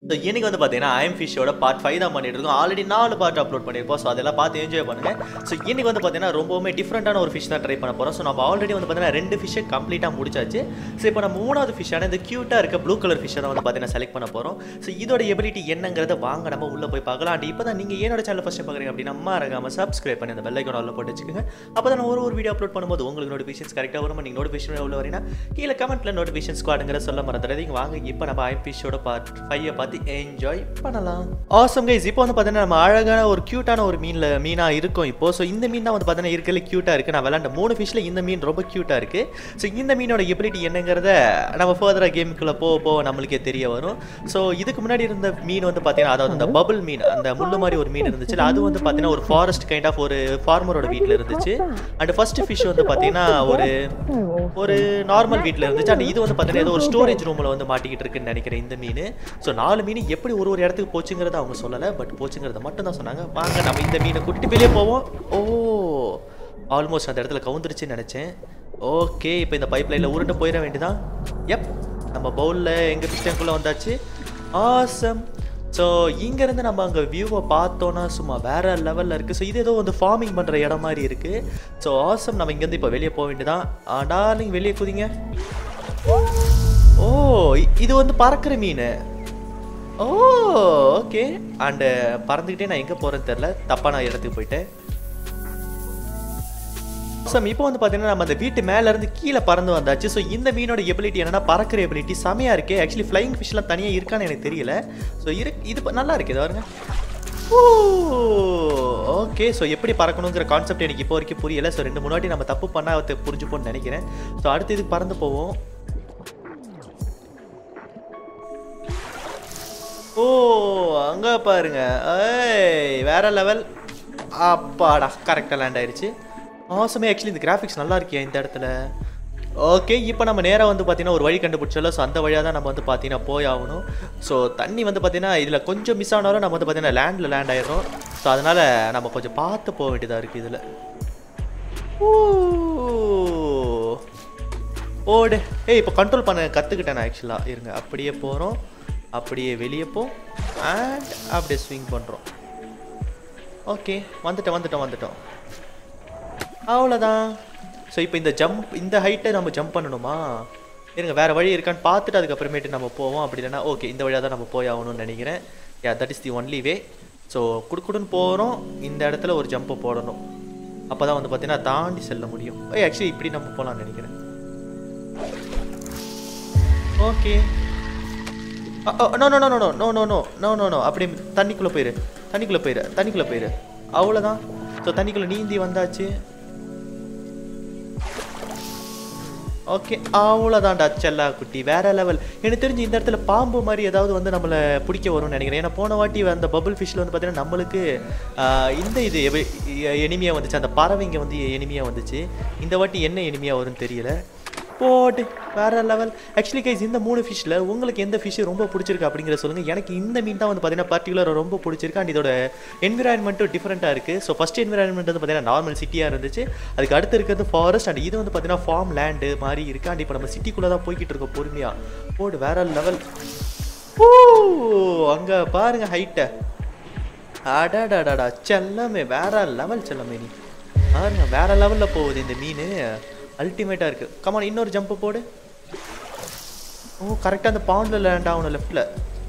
So இன்னைக்கு வந்து பார்த்தீங்கன்னா ஐஎம் ஃபிஷோட பார்ட் ஃபைவ் தான் பண்ணிட்டு இருக்கோம் ஆல்ரெடி நாலு பார்ட் அப்லோட் பண்ணியிருப்போம் ஸோ அதெல்லாம் பார்த்து என்ஜாய் பண்ணுங்க ஸோ இன்னைக்கு வந்து பார்த்தீங்கன்னா ரொம்பவுமே டிஃப்ரெண்டான ஒரு ஃபிஷ் தான் ட்ரை பண்ண போகிறோம் ஸோ நம்ம ஆல்ரெடி வந்து பார்த்தீங்கன்னா ரெண்டு ஃபிஷ்ஷை கம்ப்ளீட்டாக முடிச்சாச்சு ஸோ இப்போ நம்ம மூணாவது ஃபிஷ்ஷான இந்த க்யூட்டாக இருக்க ப்ளூ கலர் ஃபிஷ்ஷை தான் வந்து பார்த்தீங்கன்னா செலக்ட் பண்ண போகிறோம் ஸோ இதோட எபிலிட்டி என்னங்கிறத வாங்க நம்ம உள்ளே போய் பார்க்கலாம் அண்ட் இப்போ தான் நீங்கள் என்னோட சேனல் ஃபஸ்ட்டு பார்க்குறீங்க அப்படின்னா மறக்காம சப்ஸ்கிரைப் பண்ணி அந்த பெல் ஐக்கான் உள்ள போட்டு வச்சுக்கோங்க அப்போ தான் ஒரு ஒரு வீடியோ அப்லோட் பண்ணும்போது உங்களுக்கு நோட்டிஃபிகேஷன்ஸ் கரெக்டாக வரும் நீங்கள் நோட்டிஃபிகேஷன் உள்ள வரீங்கன்னா கீழே கமெண்ட்ல நோட்டிஃபிகேஷன் ஸ்குவாடுங்கிற சொல்ல மறந்துடாதீங்க வாங்க இப்போ நம்ம ஐஎம் ஃபிஷ்ஷோட பார்ட் ஃபைவை பார்த்து என்ஜாய் பண்ணலாம் ஆசம் கைஸ் இப்போ வந்து பார்த்தீங்கன்னா நம்ம அழகான ஒரு க்யூட்டான ஒரு மீனில் மீனாக இருக்கும் இப்போ ஸோ இந்த மீன் தான் வந்து பார்த்தீங்கன்னா இருக்கல க்யூட்டாக இருக்குது நான் விளாண்ட மூணு ஃபிஷ்ல இந்த மீன் ரொம்ப க்யூட்டாக இருக்குது ஸோ இந்த மீனோட எபிலிட்டி என்னங்கிறத நம்ம ஃபர்தராக கேமுக்குள்ளே போக போக நம்மளுக்கே தெரிய வரும் ஸோ இதுக்கு முன்னாடி இருந்த மீன் வந்து பார்த்தீங்கன்னா அதாவது அந்த பபிள் மீன் அந்த முள்ளு மாதிரி ஒரு மீன் இருந்துச்சு அது வந்து பார்த்தீங்கன்னா ஒரு ஃபாரஸ்ட் கைண்ட் ஆஃப் ஒரு ஃபார்மரோட வீட்டில் இருந்துச்சு அண்ட் ஃபர்ஸ்ட் ஃபிஷ் வந்து பார்த்தீங்கன்னா ஒரு ஒரு நார்மல் வீட்டில் இருந்துச்சு அண்ட் இது வந்து பார்த்தீங்கன்னா ஏதோ ஒரு ஸ்டோரேஜ் ரூமில் வந்து மாட்டிக்கிட்டு இருக்குன்னு நினைக்கிறேன் இந்த மீன் ஸோ நாலு மீன் எப்படி ஒரு ஒரு இடத்துக்கு போச்சுங்கிறத அவங்க சொல்லலை பட் போச்சுங்கிறத மட்டும் தான் சொன்னாங்க வாங்க நம்ம இந்த மீனை கூட்டிட்டு வெளியே போவோம் ஓ ஆல்மோஸ்ட் அந்த இடத்துல கவுந்துருச்சுன்னு நினச்சேன் ஓகே இப்போ இந்த பைப் லைனில் உருண்டு போயிட வேண்டியதான் எப் நம்ம பவுலில் எங்கள் பிஸ்டன்குள்ளே வந்தாச்சு ஆசம் ஸோ இங்கேருந்து நம்ம அங்கே வியூவை பார்த்தோன்னா சும்மா வேற லெவலில் இருக்குது ஸோ இது ஏதோ வந்து ஃபார்மிங் பண்ணுற இடம் மாதிரி இருக்குது ஸோ ஆசம் நம்ம இங்கேருந்து இப்போ வெளியே போக வேண்டியதான் டார்லிங் வெளியே குதிங்க ஓ இ- இது வந்து பறக்கிற மீன் ஓ ஓகே அண்டு பறந்துக்கிட்டே நான் எங்கே போகிறேன்னு தெரில தப்பான இடத்துக்கு போயிட்டேன் ஸோ இப்போ வந்து பார்த்தீங்கன்னா நம்ம அந்த வீட்டு மேல இருந்து கீழே பறந்து வந்தாச்சு ஸோ இந்த மீனோட எபிலிட்டி என்னன்னா பறக்கிற எபிலிட்டி செமையா இருக்கு ஆக்சுவலி ஃப்ளைங் ஃபிஷ்லாம் தனியாக இருக்கான்னு எனக்கு தெரியல ஸோ இரு இது ப- நல்லா இருக்கு இது பாருங்க ஓகே ஸோ எப்படி பறக்கணுங்கிற கான்செப்ட் எனக்கு இப்போ வரைக்கும் புரியல ஸோ ரெண்டு மூணு வாட்டி நம்ம தப்பு பண்ணா அதை புரிஞ்சுப்போம்னு நினைக்கிறேன் ஸோ அடுத்து இதுக்கு பறந்து போவோம் ஓ அங்க பாருங்க ஏய் வேற லெவல் அப்பாடா கரெக்டாக லேண்ட் ஆயிருச்சு ஆசமே ஆக்சுவலி இந்த கிராஃபிக்ஸ் நல்லா இருக்கியா இந்த இடத்துல ஓகே இப்போ நம்ம நேராக வந்து பார்த்தீங்கன்னா ஒரு வழி கண்டுபிடிச்சோம்ல ஸோ அந்த வழியாக தான் நம்ம வந்து பார்த்தீங்கன்னா போய் ஆகணும் ஸோ தண்ணி வந்து பார்த்தீங்கன்னா இதில் கொஞ்சம் மிஸ் ஆனாலும் நம்ம வந்து பார்த்தீங்கன்னா லேண்டில் லேண்ட் ஆயிடும் ஸோ அதனால் நம்ம கொஞ்சம் பார்த்து போக வேண்டியதாக இருக்குது இதில் ஓடு ஏய் இப்போ கண்ட்ரோல் பண்ண கற்றுக்கிட்டேன் நான் ஆக்சுவலாக இருங்க அப்படியே போகிறோம் அப்படியே வெளியே போ அண்ட் அப்படியே ஸ்விங் பண்ணுறோம் ஓகே வந்துட்டோம் வந்துட்டோம் வந்துட்டோம் அவ்வளோதான் ஸோ இப்போ இந்த ஜம்ப் இந்த ஹைட்டை நம்ம ஜம்ப் பண்ணணுமா இருங்க வேறு வழி இருக்கான்னு பார்த்துட்டு அதுக்கப்புறமேட்டு நம்ம போவோம் அப்படி இல்லைன்னா ஓகே இந்த வழியாக தான் நம்ம போய் ஆகணும்னு நினைக்கிறேன் ya that is the only way so குடுக்குடுன்னு போகிறோம் இந்த இடத்துல ஒரு ஜம்பை போடணும் அப்போ தான் வந்து பார்த்தீங்கன்னா தாண்டி செல்ல முடியும் ஏய் ஆக்சுவலி இப்படி நம்ம போகலான்னு நினைக்கிறேன் okay no no no no no no no no no no no அப்படி தண்ணிக்குள்ளே போயிரு தண்ணிக்குள்ளே போயிரு தண்ணிக்குள்ளே போயிரு அவ்வளோதான் ஸோ தண்ணிக்குள்ளே நீந்தி வந்தாச்சு ஓகே அவ்வளோதான்டா செல்லா குட்டி வேற லெவல் எனக்கு தெரிஞ்சு இந்த இடத்துல பாம்பு மாதிரி ஏதாவது வந்து நம்மளை பிடிக்க வரும்னு நினைக்கிறேன் ஏன்னா போன வாட்டி அந்த பபுள் ஃபிஷ்ல வந்து பார்த்தீங்கன்னா நம்மளுக்கு ஆஹ், இந்த இது எனிமியாக வந்துச்சு அந்த பறவைங்க வந்து எனிமியாக வந்துச்சு இந்த வாட்டி என்ன எனிமியாக வரும்னு தெரியல போட்டு வேற லெவல் ஆக்சுவலி கைஸ் இந்த மூணு ஃபிஷ்ல உங்களுக்கு எந்த ஃபிஷ் ரொம்ப பிடிச்சிருக்கு அப்படிங்கிற சொல்லுங்க எனக்கு இந்த மீன் தான் வந்து பார்த்தீங்கன்னா பர்டிகுலராக ரொம்ப பிடிச்சிருக்கு அண்ட் இதோட என்விரான்மெண்ட்டும் டிஃப்ரெண்ட்டாக இருக்குது ஸோ ஃபஸ்ட் என்விரான்மெண்ட் வந்து பார்த்தீங்கன்னா நார்மல் சிட்டியாக இருந்துச்சு அதுக்கு அடுத்து இருக்கிறது ஃபாரஸ்ட் அண்ட் இது வந்து பார்த்தீங்கன்னா ஃபார்ம் லேண்டு மாதிரி இருக்கு அண்ட் இப்போ நம்ம சிட்டிக்குள்ளே தான் போய்கிட்டு இருக்கோம் பொறுமையாக போடு வேற லெவல் ஓ அங்கே பாருங்க ஹைட்டை அடாடாடாடா செல்லமே வேற லெவல் செல்லமே நீ பாருங்க வேற லெவலில் போகுது இந்த மீன் அல்டிமேட்டாக இருக்குது கமான் இன்னொரு ஜம்ப் போடு ஓ கரெக்டாக அந்த பவுண்டில் லேண்ட் ஆகணும் லெஃப்டில்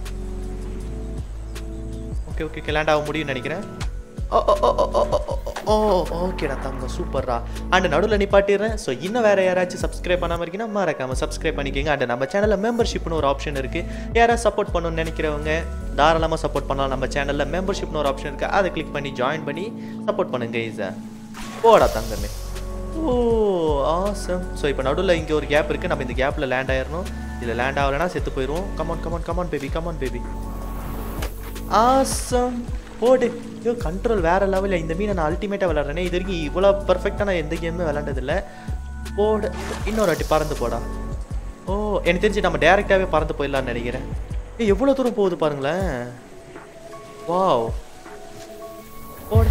ஓகே ஓகே ஓகே லேண்ட் ஆக முடியும்னு நினைக்கிறேன் ஓ ஓ ஓ ஓ ஓ ஓ ஓ ஓகேடா தங்க சூப்பர்ரா அண்ட் நடுவில் நிப்பாட்டிடுறேன் ஸோ இன்னும் வேறு யாராச்சும் சப்ஸ்கிரைப் பண்ணாமல் இருக்கீங்கன்னா மறக்காம சப்ஸ்கிரைப் பண்ணிக்கோங்க அண்ட் நம்ம சேனலில் மெம்பர்ஷிப்னு ஒரு ஆப்ஷன் இருக்குது யாராவது சப்போர்ட் பண்ணணும்னு நினைக்கிறவங்க தாராளமாக சப்போர்ட் பண்ணலாம் நம்ம சேனலில் மெம்பர்ஷிப்னு ஒரு ஆப்ஷன் இருக்குது அதை கிளிக் பண்ணி ஜாயின் பண்ணி சப்போர்ட் பண்ணுங்க இதை போடா தங்கமே ஓ ஆசம் ஸோ இப்போ நடுவில் இங்கே ஒரு கேப் இருக்குது நம்ம இந்த கேப்பில் லேண்ட் ஆயிடணும் இதில் லேண்ட் ஆகலைன்னா செத்து போயிடுவோம் come on come on come on baby come on baby awesome போடு ஐயோ கண்ட்ரோல் வேற லெவலில் இந்த மீனை நான் அல்டிமேட்டாக விளாட்றேனே இது வரைக்கும் இவ்வளோ பர்ஃபெக்டாக நான் எந்த கேமுமே விளாண்டதில்ல போடு இன்னொரு வாட்டி பறந்து போடா ஓ எனக்கு தெரிஞ்சு நம்ம டேரெக்டாகவே பறந்து போயிடலாம்னு நினைக்கிறேன் ஏய் எவ்வளோ தூரம் போகுது பாருங்களேன் வாவ் போடு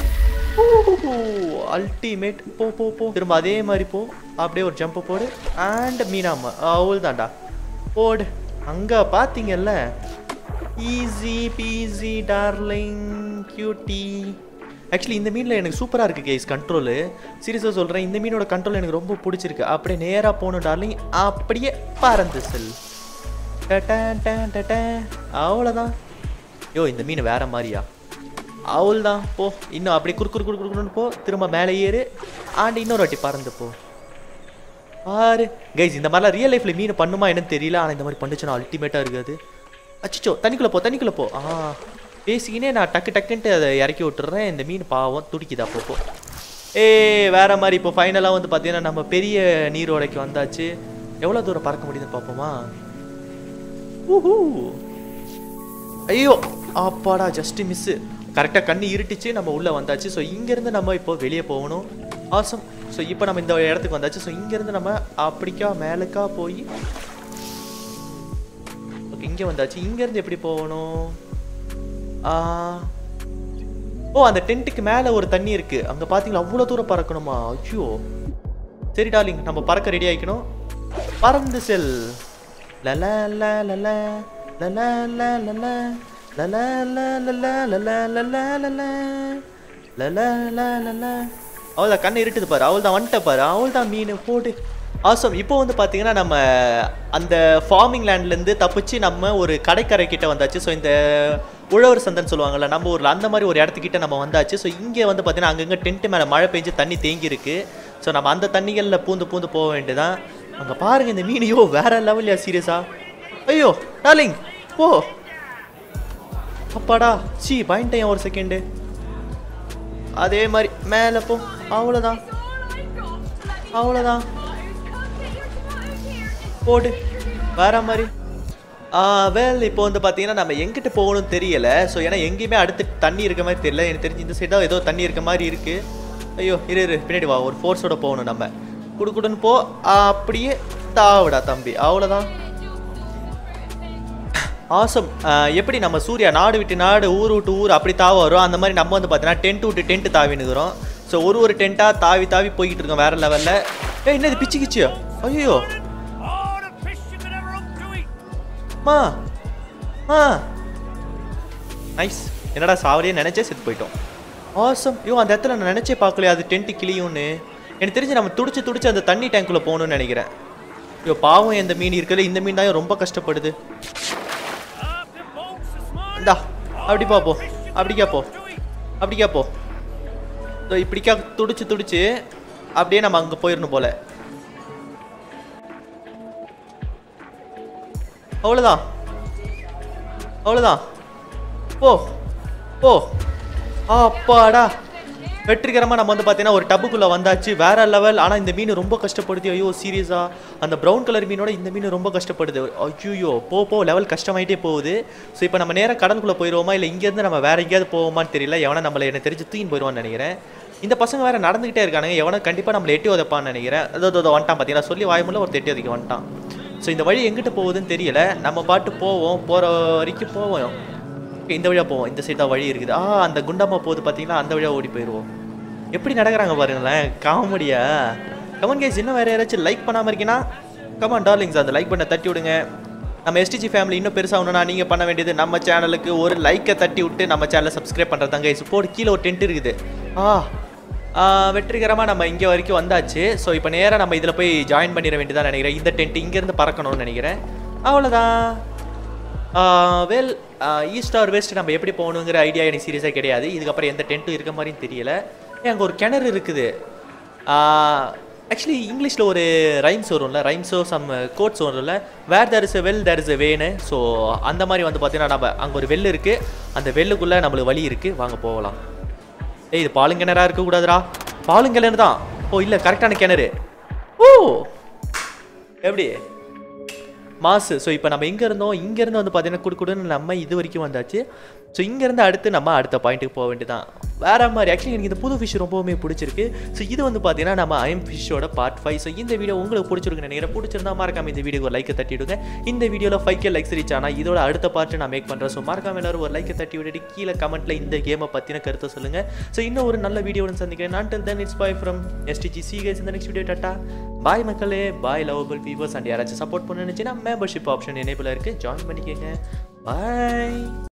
அல்டிமேட் போ போ போ திரும்ப அதே மாதிரி போ அப்படியே ஒரு ஜம்ப் போடு அண்ட் மீனாமா அவள் தான்டா போடு அங்கே பார்த்தீங்கல்ல easy peasy darling cutie actually இந்த மீனில் எனக்கு சூப்பராக இருக்குது கேஸ் கண்ட்ரோலு சீரியஸாக சொல்கிறேன் இந்த மீனோட கண்ட்ரோல் எனக்கு ரொம்ப பிடிச்சிருக்கு அப்படியே நேராக போகணும் டார்லிங் அப்படியே பறந்து செல் டடன் டன் டடன். அவ்வளோதான் யோ இந்த மீன் வேற மாதிரியா அவள் தான் போ இன்னும் அப்படி குறு குறு குறு குறுன்னு போ திரும்ப மேலே ஏறு ஆண்டு இன்னொரு வாட்டி பறந்து போ ஆறு கைஸ் இந்த மாதிரிலாம் ரியல் லைஃப்பில் மீன் பண்ணுமா என்னன்னு தெரியல ஆனால் இந்த மாதிரி பண்ணுச்சுன்னா அல்டிமேட்டாக இருக்காது அச்சிச்சோ தண்ணிக்குள்ளே போ தண்ணிக்குள்ளே போ ஆ பேசிக்கினே நான் டக்கு டக்குன்ட்டு அதை இறக்கி விட்டுறேன் இந்த மீன் பாவம் துடிக்குதா போ போ ஏ வேற மாதிரி இப்போ ஃபைனலாக வந்து பார்த்தீங்கன்னா நம்ம பெரிய நீரோடைக்கு வந்தாச்சு எவ்வளோ தூரம் பறக்க முடியுதுன்னு பார்ப்போமா ஊஹூ ஐயோ அப்பாடா ஜஸ்ட் மிஸ்ஸு கரெக்டாக கண்ணு இருட்டுச்சு நம்ம உள்ளே வந்தாச்சு ஸோ இங்கேருந்து நம்ம இப்போ வெளியே போகணும் ஆசம் ஸோ இப்போ நம்ம இந்த இடத்துக்கு வந்தாச்சு ஸோ இங்கேருந்து நம்ம அப்படிக்கா மேலுக்கா போய் ஓகே இங்கே வந்தாச்சு இங்கேருந்து எப்படி போகணும் ஆ, ஓ அந்த டென்ட்டுக்கு மேலே ஒரு தண்ணி இருக்கு அங்கே பார்த்தீங்களா அவ்வளோ தூரம் பறக்கணுமா ஐயோ சரி டார்லிங் நம்ம பறக்க ரெடி ஆயிக்கணும் பறந்து செல் லல ல லல லல ல லல லல ல லல லல லல லல லல ல லல அவள் கண்ணை இருட்டுது பாரு அவள் தான் வந்துட்ட பாரு அவள் தான் மீன் போடு ஆசம் இப்போ வந்து பார்த்தீங்கன்னா நம்ம அந்த ஃபார்மிங் லேண்ட்லேருந்து தப்பிச்சு நம்ம ஒரு கடைக்கரை கிட்ட வந்தாச்சு ஸோ இந்த உழவர் சந்தைன்னு சொல்லுவாங்கல்ல நம்ம ஊரில் அந்த மாதிரி ஒரு இடத்துக்கிட்ட நம்ம வந்தாச்சு ஸோ இங்கே வந்து பார்த்தீங்கன்னா அங்கங்கே டென்ட் மேலே மழை பெஞ்சு தண்ணி தேங்கி இருக்கு ஸோ நம்ம அந்த தண்ணிகளில் பூந்து பூந்து போக வேண்டியதான் அங்கே பாருங்க இந்த மீன் ஐயோ வேற லெவல்லையா சீரியஸா ஐயோ டார்லிங் போ அப்பாடா சீ பயன்ட்டேன் ஒரு செகண்டு அதே மாதிரி மேலே போ அவ்வளோதான் அவ்வளோதான் போடு வேற மாதிரி வெல் இப்போ வந்து பார்த்தீங்கன்னா நம்ம எங்கிட்ட போகணும்னு தெரியல ஸோ ஏன்னா எங்கேயுமே அடுத்து தண்ணி இருக்க மாதிரி தெரியல எனக்கு தெரிஞ்சு இந்த சைடாக ஏதோ தண்ணி இருக்க மாதிரி இருக்கு ஐயோ இரு இரு பின்னாடி வா ஒரு ஃபோர்ஸோட போகணும் நம்ம குடுக்குடுன்னு போ ஆ, அப்படியே தாவுடா தம்பி அவ்வளோதான் ஆசம் எப்படி நம்ம சூர்யா நாடு விட்டு நாடு ஊர் விட்டு ஊர் அப்படி தாவ வரும் அந்த மாதிரி நம்ம வந்து பார்த்தீங்கன்னா டென்ட் விட்டு டென்ட் தாவினுக்கிறோம் ஸோ ஒரு ஒரு டென்ட்டாக தாவி தாவி போய்கிட்டு இருக்கோம் வேற லெவலில் ஏய் என்னது பிச்சு கிச்சியா ஐயோ All the fish you could ever hope to eat. மா ஆ நைஸ் என்னடா சாவடியே நினைச்சே செத்து போயிட்டோம் ஆசம் ஐயோ அந்த இடத்துல நான் நினைச்சே பார்க்கலையே அது டென்ட் கிளியும்னு எனக்கு தெரிஞ்சு நம்ம துடிச்சு துடிச்சு அந்த தண்ணி டேங்க்குள்ள போகணும்னு நினைக்கிறேன் ஐயோ பாவம் இந்த மீன் இருக்குல்ல இந்த மீன் தான் ரொம்ப கஷ்டப்படுது Up the boats this morning. இந்தா அப்படி பாப்போம் அப்படிக்கா போ அப்படிக்கா போ இதோ இப்படிக்கா துடிச்சு துடிச்சு அப்படியே நம்ம அங்கே போயிடணும் போல அவ்வளோதான் அவ்வளோதான் போ போ அப்பாடா வெற்றிகரமாக நம்ம வந்து பார்த்தீங்கன்னா ஒரு டப்புக்குள்ளே வந்தாச்சு வேற லெவல் ஆனால் இந்த மீன் ரொம்ப கஷ்டப்படுது ஐயோ சீரியஸாக அந்த ப்ரௌன் கலர் மீனோட இந்த மீன் ரொம்ப கஷ்டப்படுது ஐயோ போ போ லெவல் கஷ்டமாயிட்டே போகுது ஸோ இப்போ நம்ம நேராக கடலுக்குள்ளே போயிடுவோமா இல்லை இங்கேருந்து நம்ம வேற எங்கேயாவது போவோமான்னு தெரியல எவனா நம்மளை எனக்கு தெரிஞ்சு தூக்கின்னு போயிடுவான்னு நினைக்கிறேன் இந்த பசங்க வேற நடந்துகிட்டே இருக்கானுங்க எவனா கண்டிப்பாக நம்மளை எட்டி உதைப்பான்னு நினைக்கிறேன் அதோ அதோ வந்துட்டான் பார்த்தீங்கன்னா சொல்லி வாய்முள்ள ஒரு எட்டி உதைக்க வந்துட்டான் ஸோ இந்த வழி எங்கிட்ட போகுதுன்னு தெரியல நம்ம பாட்டு போவோம் போகிற வரைக்கும் போவோம் Okay, இந்த வழியாக போவோம் இந்த சைடு தான் வழி இருக்குது ஆ அந்த குண்டம்மா போகுது பார்த்தீங்களா அந்த வழியாக ஓடி போயிடுவோம் எப்படி நடக்கிறாங்க பாருங்களேன் காமெடியா கமன் கேஸ் இன்னும் வேறு யாராச்சும் லைக் பண்ணாமல் இருக்கீங்கன்னா கமான் டார்லிங்ஸ் அந்த லைக் பண்ண தட்டி விடுங்க நம்ம எஸ்டிஜி ஃபேமிலி இன்னும் பெருசாகணும்னா நீங்கள் பண்ண வேண்டியது நம்ம சேனலுக்கு ஒரு லைக்கை தட்டி விட்டு நம்ம சேனலை சப்ஸ்கிரைப் பண்ணுறது கைஸ் போடு கீழே ஒரு டென்ட் இருக்குது ஆ ஆ, வெற்றிகரமாக நம்ம இங்கே வரைக்கும் வந்தாச்சு ஸோ இப்போ நேராக நம்ம இதில் போய் ஜாயின் பண்ணிட வேண்டியதான் நினைக்கிறேன் இந்த டென்ட் இங்கேருந்து பறக்கணும்னு நினைக்கிறேன் அவ்வளோதான் வெல் ஈஸ்ட் ஆர் வெஸ்ட் நம்ம எப்படி போகணுங்கிற ஐடியா எனக்கு சீரியஸாக கிடையாது இதுக்கப்புறம் எந்த டென்ட்டும் இருக்க மாதிரியும் தெரியல அங்கே ஒரு கிணறு இருக்குது ஆக்சுவலி இங்கிலீஷில் ஒரு ரைம்ஸ் வரும்ல ரைம்ஸோ சம் கோட்ஸ் வரும்ல where there is a will there is a வேனு ஸோ அந்த மாதிரி வந்து பார்த்தீங்கன்னா நம்ம அங்கே ஒரு வெல் இருக்குது அந்த வெல்லுக்குள்ளே நம்மளுக்கு வழி இருக்குது வாங்க போகலாம் ஏய் இது பாலுங்கிணறா இருக்கக்கூடாதுடா பாலுங்கிணறு தான் ஓ இல்லை கரெக்டான கிணறு ஓ எப்படி மாசு ஸோ இப்போ நம்ம எங்கே இருந்தோம் இங்கேருந்து வந்து பார்த்தீங்கன்னா குடுக்குடுன்னு நம்ம இது வரைக்கும் வந்தாச்சு ஸோ இங்கேருந்து அடுத்து நம்ம அடுத்த பாயிண்ட்டுக்கு போக வேண்டியதான் வேற மாதிரி ஆக்சுவலி எனக்கு இந்த புது ஃபிஷ் ரொம்பவுமே பிடிச்சிருக்கு ஸோ இது வந்து பார்த்தீங்கன்னா நம்ம ஐம் ஃபிஷ்ஷோட பார்ட் ஃபைவ் ஸோ இந்த வீடியோ உங்களுக்கு பிடிச்சிருக்குன்னு நினைக்கிறேன் பிடிச்சிருந்தா மறக்காம இந்த வீடியோக்கு ஒரு லைக்கை தட்டிவிடுங்க இந்த வீடியோவில் ஃபைவ் கே லைக்ஸ் ரீச் ஆனால் இதோட அடுத்த பார்ட்டு நான் மேக் பண்ணுறேன் ஸோ மறக்காம எல்லாரும் ஒரு லைக்கை தட்டி விட்டுட்டு கீழே கமெண்ட்டில் இந்த கேமை பற்றின கருத்தை சொல்லுங்கள் ஸோ இன்னும் ஒரு நல்ல வீடியோவுடன் சந்திக்கிறேன் நான் then it's bye from S T G see guys இந்த நெக்ஸ்ட் வீடியோ டாட்டா பாய் மக்களே பாய் லவபிள் பீவர்ஸ் அண்ட் யாராச்சும் சப்போர்ட் பண்ண நினச்சின்னா மெம்பர்ஷிப் ஆப்ஷன் எனேபிள் இருக்குது ஜாயின் பண்ணிக்கோங்க பாய்